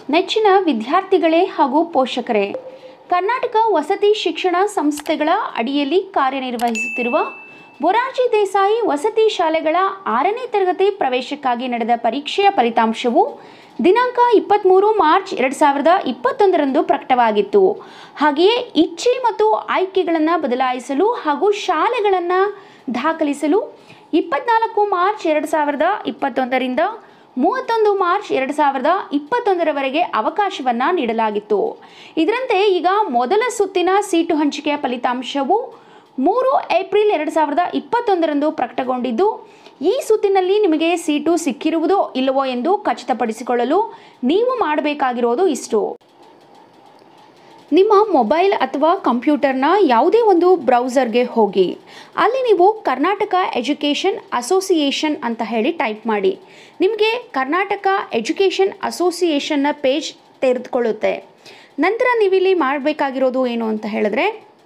ನೆಚ್ಚಿನ ವಿದ್ಯಾರ್ಥಿಗಳೇ ಹಾಗೂ ಪೋಷಕರೇ ಕರ್ನಾಟಕ ವಸತಿ ಶಿಕ್ಷಣ ಸಂಸ್ಥೆಗಳ ಅಡಿಯಲ್ಲಿ ಕಾರ್ಯನಿರ್ವಹಿಸುತ್ತಿರುವ ಮೊರಾರ್ಜಿ ದೇಸಾಯಿ ವಸತಿ ಶಾಲೆಗಳ ಆರನೇ ತರಗತಿ ಪ್ರವೇಶಕ್ಕಾಗಿ ನಡೆದ ಪರೀಕ್ಷೆಯ ಫಲಿತಾಂಶವು ದಿನಾಂಕ ಇಪ್ಪತ್ತ್ಮೂರು ಮಾರ್ಚ್ ಎರಡು ಸಾವಿರದ ಇಪ್ಪತ್ತೊಂದರಂದು ಪ್ರಕಟವಾಗಿತ್ತು ಹಾಗೆಯೇ ಇಚ್ಛೆ ಮತ್ತು ಆಯ್ಕೆಗಳನ್ನು ಬದಲಾಯಿಸಲು ಹಾಗೂ ಶಾಲೆಗಳನ್ನು ದಾಖಲಿಸಲು ಇಪ್ಪತ್ನಾಲ್ಕು ಮಾರ್ಚ್ ಎರಡು ಸಾವಿರದ ಇಪ್ಪತ್ತೊಂದರಿಂದ ಮೂವತ್ತೊಂದು ಮಾರ್ಚ್ ಎರಡು ಸಾವಿರದ ಇಪ್ಪತ್ತೊಂದರವರೆಗೆ ಅವಕಾಶವನ್ನು ನೀಡಲಾಗಿತ್ತು ಇದರಂತೆ ಈಗ ಮೊದಲ ಸುತ್ತಿನ ಸೀಟು ಹಂಚಿಕೆಯ ಫಲಿತಾಂಶವು ಮೂರು ಏಪ್ರಿಲ್ ಎರಡು ಸಾವಿರದ ಇಪ್ಪತ್ತೊಂದರಂದು ಪ್ರಕಟಗೊಂಡಿದ್ದು ಈ ಸುತ್ತಿನಲ್ಲಿ ನಿಮಗೆ ಸೀಟು ಸಿಕ್ಕಿರುವುದೋ ಇಲ್ಲವೋ ಎಂದು ಖಚಿತಪಡಿಸಿಕೊಳ್ಳಲು ನೀವು ಮಾಡಬೇಕಾಗಿರೋದು ಇಷ್ಟು ನಿಮ್ಮ ಮೊಬೈಲ್ ಅಥವಾ ಕಂಪ್ಯೂಟರ್ನ ಯಾವುದೇ ಒಂದು ಬ್ರೌಸರ್ಗೆ ಹೋಗಿ ಅಲ್ಲಿ ನೀವು ಕರ್ನಾಟಕ ಎಜುಕೇಷನ್ ಅಸೋಸಿಯೇಷನ್ ಅಂತ ಹೇಳಿ ಟೈಪ್ ಮಾಡಿ ನಿಮಗೆ ಕರ್ನಾಟಕ ಎಜುಕೇಷನ್ ಅಸೋಸಿಯೇಷನ್ನ ಪೇಜ್ ತೆರೆದುಕೊಳ್ಳುತ್ತೆ ನಂತರ ನೀವಿಲ್ಲಿ ಮಾಡಬೇಕಾಗಿರೋದು ಏನು ಅಂತ ಹೇಳಿದ್ರೆ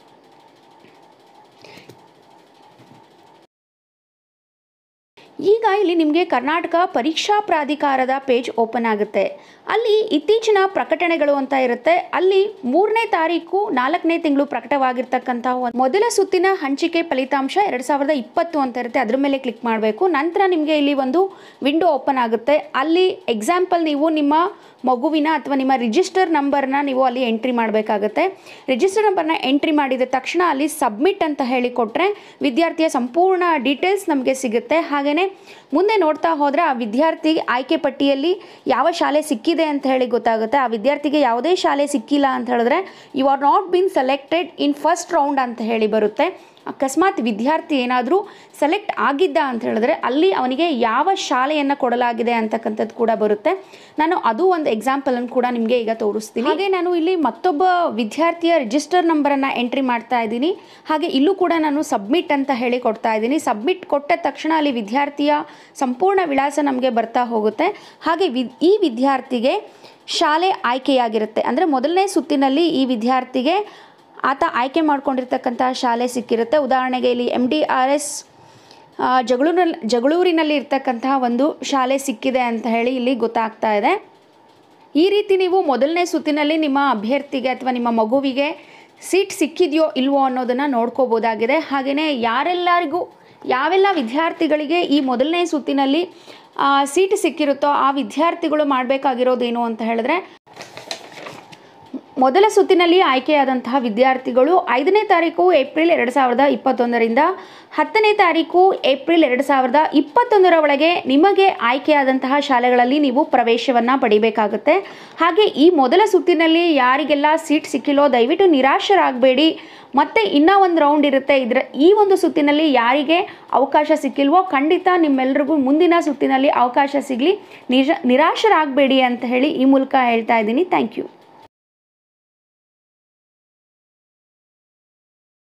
ಈಗ ಇಲ್ಲಿ ನಿಮಗೆ ಕರ್ನಾಟಕ ಪರೀಕ್ಷಾ ಪ್ರಾಧಿಕಾರದ ಪೇಜ್ ಓಪನ್ ಆಗುತ್ತೆ ಅಲ್ಲಿ ಇತ್ತೀಚಿನ ಪ್ರಕಟಣೆಗಳು ಅಂತ ಇರುತ್ತೆ ಅಲ್ಲಿ ಮೂರನೇ ತಾರೀಕು ನಾಲ್ಕನೇ ತಿಂಗಳು ಪ್ರಕಟವಾಗಿರ್ತಕ್ಕಂಥ ಒಂದು ಮೊದಲ ಸುತ್ತಿನ ಹಂಚಿಕೆ ಫಲಿತಾಂಶ ಎರಡು ಸಾವಿರದ ಇಪ್ಪತ್ತು ಅಂತ ಇರುತ್ತೆ ಅದ್ರ ಮೇಲೆ ಕ್ಲಿಕ್ ಮಾಡಬೇಕು ನಂತರ ನಿಮಗೆ ಇಲ್ಲಿ ಒಂದು ವಿಂಡೋ ಓಪನ್ ಆಗುತ್ತೆ ಅಲ್ಲಿ ಎಕ್ಸಾಂಪಲ್ ನೀವು ನಿಮ್ಮ ಮಗುವಿನ ಅಥವಾ ನಿಮ್ಮ ರಿಜಿಸ್ಟರ್ ನಂಬರ್ನ ನೀವು ಅಲ್ಲಿ ಎಂಟ್ರಿ ಮಾಡಬೇಕಾಗುತ್ತೆ ರಿಜಿಸ್ಟರ್ ನಂಬರ್ನ ಎಂಟ್ರಿ ಮಾಡಿದ ತಕ್ಷಣ ಅಲ್ಲಿ ಸಬ್ಮಿಟ್ ಅಂತ ಹೇಳಿ ಕೊಟ್ಟರೆ ವಿದ್ಯಾರ್ಥಿಯ ಸಂಪೂರ್ಣ ಡೀಟೇಲ್ಸ್ ನಮಗೆ ಸಿಗುತ್ತೆ ಹಾಗೆಯೇ ಮುಂದೆ ನೋಡ್ತಾ ಹೋದರೆ ಆ ವಿದ್ಯಾರ್ಥಿ ಆಯ್ಕೆ ಪಟ್ಟಿಯಲ್ಲಿ ಯಾವ ಶಾಲೆ ಸಿಕ್ಕಿದೆ ಅಂತ ಹೇಳಿ ಗೊತ್ತಾಗುತ್ತೆ ಆ ವಿದ್ಯಾರ್ಥಿಗೆ ಯಾವುದೇ ಶಾಲೆ ಸಿಕ್ಕಿಲ್ಲ ಅಂತ ಹೇಳಿದ್ರೆ you are not bin selected in first round ಅಂತ ಹೇಳಿ ಬರುತ್ತೆ ಅಕಸ್ಮಾತ್ ವಿದ್ಯಾರ್ಥಿ ಏನಾದರೂ ಸೆಲೆಕ್ಟ್ ಆಗಿದ್ದ ಅಂತ ಹೇಳಿದ್ರೆ ಅಲ್ಲಿ ಅವನಿಗೆ ಯಾವ ಶಾಲೆಯನ್ನು ಕೊಡಲಾಗಿದೆ ಅಂತಕ್ಕಂಥದ್ದು ಕೂಡ ಬರುತ್ತೆ ನಾನು ಅದು ಒಂದು ಎಕ್ಸಾಂಪಲನ್ನು ಕೂಡ ನಿಮಗೆ ಈಗ ತೋರಿಸ್ತೀನಿ ಹಾಗೆ ನಾನು ಇಲ್ಲಿ ಮತ್ತೊಬ್ಬ ವಿದ್ಯಾರ್ಥಿಯ ರಿಜಿಸ್ಟರ್ ನಂಬರನ್ನು ಎಂಟ್ರಿ ಮಾಡ್ತಾ ಇದ್ದೀನಿ ಹಾಗೆ ಇಲ್ಲೂ ಕೂಡ ನಾನು ಸಬ್ಮಿಟ್ ಅಂತ ಹೇಳಿ ಕೊಡ್ತಾ ಇದ್ದೀನಿ ಸಬ್ಮಿಟ್ ಕೊಟ್ಟ ತಕ್ಷಣ ಅಲ್ಲಿ ವಿದ್ಯಾರ್ಥಿಯ ಸಂಪೂರ್ಣ ವಿಳಾಸ ನಮಗೆ ಬರ್ತಾ ಹೋಗುತ್ತೆ ಹಾಗೆ ವಿ ಈ ವಿದ್ಯಾರ್ಥಿಗೆ ಶಾಲೆ ಆಯ್ಕೆಯಾಗಿರುತ್ತೆ ಅಂದರೆ ಮೊದಲನೇ ಸುತ್ತಿನಲ್ಲಿ ಈ ವಿದ್ಯಾರ್ಥಿಗೆ ಆತ ಆಯ್ಕೆ ಮಾಡ್ಕೊಂಡಿರ್ತಕ್ಕಂಥ ಶಾಲೆ ಸಿಕ್ಕಿರುತ್ತೆ ಉದಾಹರಣೆಗೆ ಇಲ್ಲಿ ಎಮ್ ಡಿ ಆರ್ ಎಸ್ ಜಗಳೂರಿನಲ್ಲಿ ಜಗಳೂರಿನಲ್ಲಿ ಇರ್ತಕ್ಕಂತಹ ಒಂದು ಶಾಲೆ ಸಿಕ್ಕಿದೆ ಅಂತ ಹೇಳಿ ಇಲ್ಲಿ ಗೊತ್ತಾಗ್ತಾ ಇದೆ ಈ ರೀತಿ ನೀವು ಮೊದಲನೇ ಸುತ್ತಿನಲ್ಲಿ ನಿಮ್ಮ ಅಭ್ಯರ್ಥಿಗೆ ಅಥವಾ ನಿಮ್ಮ ಮಗುವಿಗೆ ಸೀಟ್ ಸಿಕ್ಕಿದೆಯೋ ಇಲ್ವೋ ಅನ್ನೋದನ್ನು ನೋಡ್ಕೋಬೋದಾಗಿದೆ ಹಾಗೆಯೇ ಯಾರೆಲ್ಲರಿಗೂ ಯಾವೆಲ್ಲ ವಿದ್ಯಾರ್ಥಿಗಳಿಗೆ ಈ ಮೊದಲನೇ ಸುತ್ತಿನಲ್ಲಿ ಸೀಟ್ ಸಿಕ್ಕಿರುತ್ತೋ ಆ ವಿದ್ಯಾರ್ಥಿಗಳು ಮಾಡಬೇಕಾಗಿರೋದೇನು ಅಂತ ಹೇಳಿದ್ರೆ ಮೊದಲ ಸುತ್ತಿನಲ್ಲಿ ಆಯ್ಕೆಯಾದಂತಹ ವಿದ್ಯಾರ್ಥಿಗಳು ಐದನೇ ತಾರೀಕು ಏಪ್ರಿಲ್ ಎರಡು ಸಾವಿರದ ಇಪ್ಪತ್ತೊಂದರಿಂದ ಹತ್ತನೇ ತಾರೀಕು ಏಪ್ರಿಲ್ ಎರಡು ಸಾವಿರದ ಇಪ್ಪತ್ತೊಂದರ ಒಳಗೆ ನಿಮಗೆ ಆಯ್ಕೆಯಾದಂತಹ ಶಾಲೆಗಳಲ್ಲಿ ನೀವು ಪ್ರವೇಶವನ್ನು ಪಡಿಬೇಕಾಗುತ್ತೆ ಹಾಗೆ ಈ ಮೊದಲ ಸುತ್ತಿನಲ್ಲಿ ಯಾರಿಗೆಲ್ಲ ಸೀಟ್ ಸಿಕ್ಕಿಲ್ಲೋ ದಯವಿಟ್ಟು ನಿರಾಶರಾಗಬೇಡಿ ಮತ್ತೆ ಇನ್ನೂ ಒಂದು ರೌಂಡ್ ಇರುತ್ತೆ ಇದರ ಈ ಒಂದು ಸುತ್ತಿನಲ್ಲಿ ಯಾರಿಗೆ ಅವಕಾಶ ಸಿಕ್ಕಿಲ್ವೋ ಖಂಡಿತ ನಿಮ್ಮೆಲ್ರಿಗೂ ಮುಂದಿನ ಸುತ್ತಿನಲ್ಲಿ ಅವಕಾಶ ಸಿಗಲಿ ನಿಜ ನಿರಾಶರಾಗಬೇಡಿ ಅಂತ ಹೇಳಿ ಈ ಮೂಲಕ ಹೇಳ್ತಾ ಇದ್ದೀನಿ ಥ್ಯಾಂಕ್ ಯು